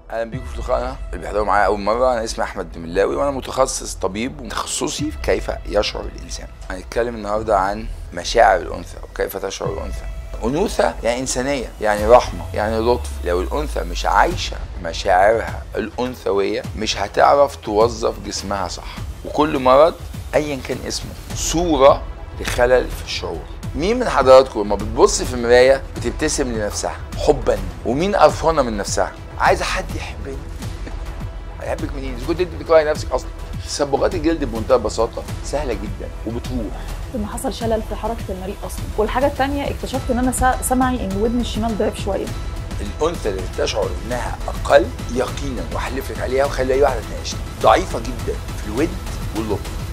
اهلا بيكم في لقائنا اللي بيحضروا معايا اول مره انا اسمي احمد دملاوي وانا متخصص طبيب وتخصصي في كيف يشعر الانسان هنتكلم النهارده عن مشاعر الانثى وكيف تشعر الانثى أنوثة يعني إنسانية يعني رحمة يعني لطف لو الأنثى مش عايشة مشاعرها الأنثوية مش هتعرف توظف جسمها صح وكل مرض أيا كان اسمه صورة لخلل في الشعور مين من حضراتكم لما بتبص في المراية بتبتسم لنفسها حبا ومين قرفانة من نفسها عايزة حد يحبني هيحبك منين؟ إذا كنت أنت بتكرهي نفسك أصلا تصبغات الجلد بمنتهى البساطة سهلة جدا وبتروح ان حصل شلل في حركه المريء اصلا والحاجه الثانيه اكتشفت ان انا سا- سمعي ان ودني الشمال ضعف شويه الانثى اللي تشعر انها اقل يقينا واحلف لك عليها وخلي اي واحده تناقشني ضعيفه جدا في الود واللطف